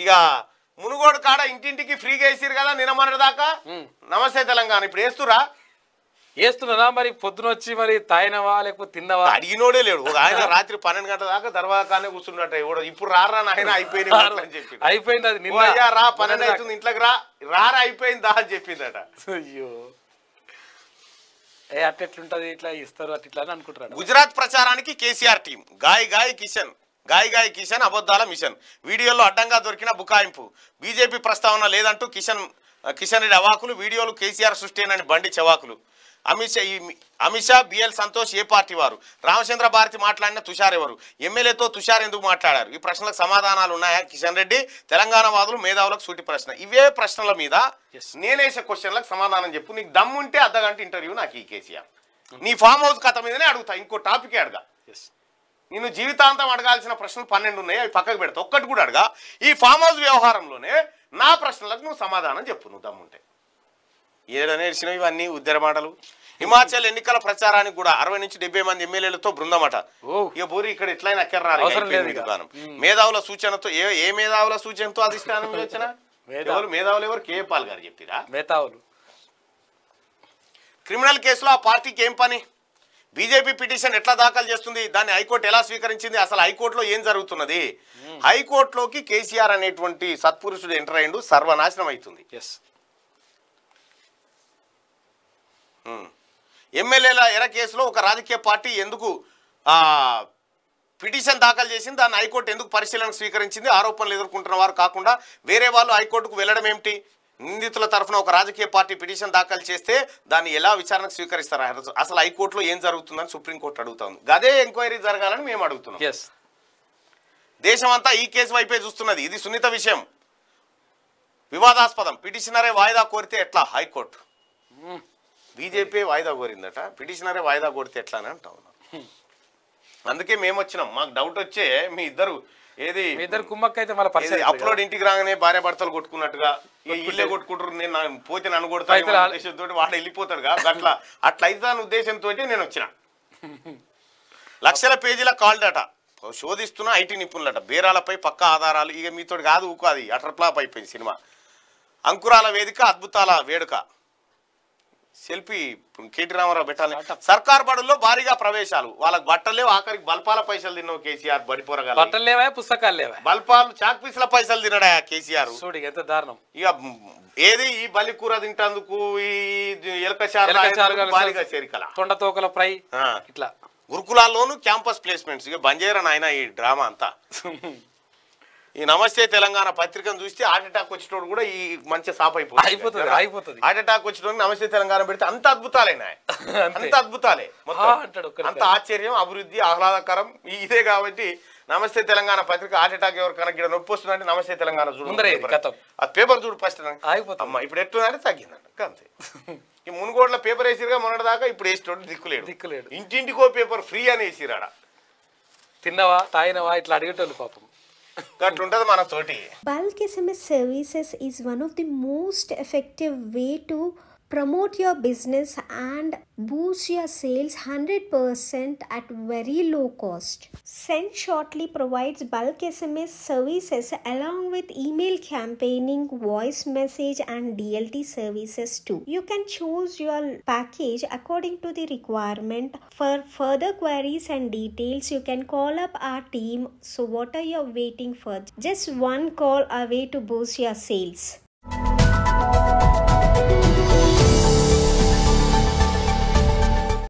ఇక మునుగోడు కాడ ఇంటింటికి ఫ్రీగా వేసిరు కదా నిన్న మొన్నటి దాకా ఉమ్. నమస్తే తెలంగాణ ఇప్పుడు వేస్తురా వేస్తున్నారా మరి పొద్దున వచ్చి మరి తాయినవా లేకపోతే తిన్నవా అడిగినోడే లేడు ఒక ఆయన రాత్రి పన్నెండు గంటల దాకా దర్వాకానే కూర్చున్నట్టు ఎవడో ఇప్పుడు రారా నాయన అయిపోయింది అని చెప్పి అయిపోయింది అది ఓ నిన్న అయ్యా రా పన్నెండు అవుతుంది ఇంట్లోకి రా రారా అయిపోయిందా అని చెప్పిందట అయ్యో ఏ అట్ట ఎట్లుంటది ఇట్లా ఇస్తారు అట్లా ఇట్లా అని అనుకుంటున్నాడు గుజరాత్ ప్రచారానికి కేసీఆర్ టీం గాయ్ గాయ్ కిషన్ గాయ్ గాయ్ కిషన్ అబద్ధాల మిషన్ వీడియోలో అడ్డంగా దొరికిన బుకాయింపు బీజేపీ ప్రస్తావన లేదంటూ కిషన్ కిషన్ రెడ్డి అవాకులు వీడియోలు కేసీఆర్ సృష్టినని బండి చవాకులు అమిత్ షా ఈ- అమిత్ షా బిఎల్ సంతోష్ ఏ పార్టీ వారు రామచంద్ర భారతి మాట్లాడిన తుషార్ ఎవరు ఎమ్మెల్యేతో తుషార్ ఎందుకు మాట్లాడారు ఈ ప్రశ్నలకు సమాధానాలు ఉన్నాయా కిషన్ రెడ్డి తెలంగాణ వాదులు మేధావులకు సూటి ప్రశ్న ఇవే ప్రశ్నల మీద Yes. నేనేసే క్వశ్చన్లకు సమాధానం చెప్పు నీకు దమ్ముంటే అర్ధగంట ఇంటర్వ్యూ నాకు ఈ కేసీఆర్ నీ ఫామ్ హౌస్ కథ మీదనే అడుగుతా ఇంకో టాపికే అడగా ఎస్ నేను జీవితాంతం అడగాల్సిన ప్రశ్నలు పన్నెండు ఉన్నాయి అవి పక్కకు పెడతా ఒక్కటి కూడా అడగా ఈ ఫామ్ హౌస్ వ్యవహారంలోనే నా ప్రశ్నలకు నువ్వు సమాధానం చెప్పు నువ్వు దమ్ముంటే ఏడనేసినవి ఇవన్నీ ఉద్దర మాటలు హిమాచల్ ఎన్నికల ప్రచారానికి కూడా అరవై నుంచి డెబ్బై మంది ఎమ్మెల్యేలతో బృందమట ఓ ఇక బోరి ఇక్కడ ఎట్లయినా అక్కర్రారు అవసరం లేదు ఇక. మేధావుల సూచనతో ఏ ఏ మేధావుల సూచనతో అధిష్టానం వచ్చిన మేధా- ఎవరు మేధావులు ఎవరు కే పాల్ గారు చెప్పిరా మేతావులు క్రిమినల్ కేసులో ఆ పార్టీకి ఏం పని బీజేపీ పిటిషన్ ఎట్లా దాఖలు చేస్తుంది దాన్ని హైకోర్టు ఎలా స్వీకరించింది అసలు హైకోర్టులో ఏం జరుగుతున్నది హైకోర్టులోకి కేసీఆర్ అనేటువంటి సత్పురుషుడు ఎంటర్ అయిండు సర్వనాశనం అవుతుంది ఎస్ ఎమ్మెల్యేల ఎర కేసులో ఒక రాజకీయ పార్టీ ఎందుకు ఆ, పిటిషన్ దాఖలు చేసింది దాన్ని హైకోర్టు ఎందుకు పరిశీలన స్వీకరించింది ఆరోపణలు ఎదుర్కొంటున్న వారు కాకుండా వేరే వాళ్ళు హైకోర్టుకు వెళ్ళడం ఏమిటి నిందితుల తరఫున ఒక రాజకీయ పార్టీ పిటిషన్ దాఖలు చేస్తే దాన్ని ఎలా విచారణకు స్వీకరిస్తారు అసలు హైకోర్టులో ఏం జరుగుతుందని సుప్రీంకోర్టు అడుగుతుంది అదే ఎంక్వైరీ జరగాలని మేము అడుగుతున్నాం ఎస్ దేశం అంతా ఈ కేసు వైపే చూస్తున్నది ఇది సున్నిత విషయం వివాదాస్పదం పిటిషనరే వాయిదా కోరితే ఎట్లా హైకోర్టు బీజేపీ వాయిదా కోరిందట పిటిషనరే వాయిదా కోరితే ఎట్లా అని అంటా ఉన్నారు అందుకే మేము వచ్చినాం మాకు డౌట్ వచ్చే మీ ఇద్దరు ఏది మీ ఇద్దరు కుమ్మక్క అయితే మళ్ళీ ఏది పరిచయం అప్లోడ్ ఇంటికి రాగానే భార్య భర్తలు కొట్టుకున్నట్టుగా ఇక ఇల్లే కొట్టుకుంటారు నేను నా- పోతే నన్ను అయితే రా- కొడతాను ఉద్దేశంతో వాడు వెళ్ళిపోతాడుగా అట్లా అట్లా అయితే ఉద్దేశంతో నేను వచ్చిన లక్షల పేజీల కాల్ డేటా శోధిస్తున్న ఐటీ నిపుణులట బేరాలపై పక్క ఆధారాలు ఇక మీతో కాదు ఊకు అది అటర్ ఫ్లాప్ అయిపోయింది సినిమా అంకురాల వేదిక అద్భుతాల వేడుక సెల్ఫీ కేటీ రామారావు పెట్టాలి సర్కార్ బడుల్లో భారీగా ప్రవేశాలు వాళ్ళకి బట్టలే ఆఖరికి బల్పాల పైసలు తిన్నావు కేసీఆర్ బడిపోరగా బట్టలు లేవా పుస్తకాలు లేవా బల్పాలు చాక్ పీసుల పైసలు తినడా కేసీఆర్ చూడు ఎంత దారుణం ఇక ఏది ఈ బలి కూర తింటందుకు ఈ ఎలక చారు ఎలక చారు తాగేందుకు భారీగా చేరికల తొండ తోకల ఫ్రై ఆ. ఇట్లా గురుకులాల్లోనూ క్యాంపస్ ప్లేస్మెంట్స్ ఇక బంజేరా నాయన ఈ డ్రామా అంతా ఈ నమస్తే తెలంగాణ పత్రికను చూస్తే హార్ట్ అటాక్ వచ్చేటోడు కూడా ఈ మంచి సాప్ అయిపోతుంది అయిపోతుంది, అయిపోతుంది. హార్ట్ అటాక్ వచ్చేటోడు నమస్తే తెలంగాణ పెడితే అంత అద్భుతాలేనా అంత అద్భుతాలే మొత్తం. ఆ అంటాడు ఒక్కడికే. అంత ఆశ్చర్యం అభివృద్ధి ఆహ్లాదకరం ఈ- ఇదే కాబట్టి నమస్తే తెలంగాణ పత్రిక హార్ట్ అటాక్ ఎవరు కనుక నొప్పి వస్తుందంటే నమస్తే తెలంగాణ చూడు ముందరే ఇది పేపర్. గతం. ఆ పేపర్ చూడు ఫస్ట్ ఆగిపోతుంది. అమ్మ ఇప్పుడు ఎట్లుందంటే తగ్గిందంట అంతే ఈ మునుగోడ్ల పేపర్ వేసిరుగా మొన్నటి దాకా ఇప్పుడు వేసేటోడు దిక్కులేడు దిక్కులేడు. ఇంటింటికో పేపర్ ఫ్రీ అని వేసిరాడ తిన్నవా తాగినవా ఇట్లా అడిగేటోళ్ళు పాపం అట్లుంటది మన తోటి Bulk SMS services is one of the most effective way to promote your business and boost your sales 100% at very low cost. Send Shortly provides bulk SMS services along with email campaigning, voice message and DLT services too. You can choose your package according to the requirement. For further queries and details, you can call up our team. So what are you waiting for? Just one call away to boost your sales.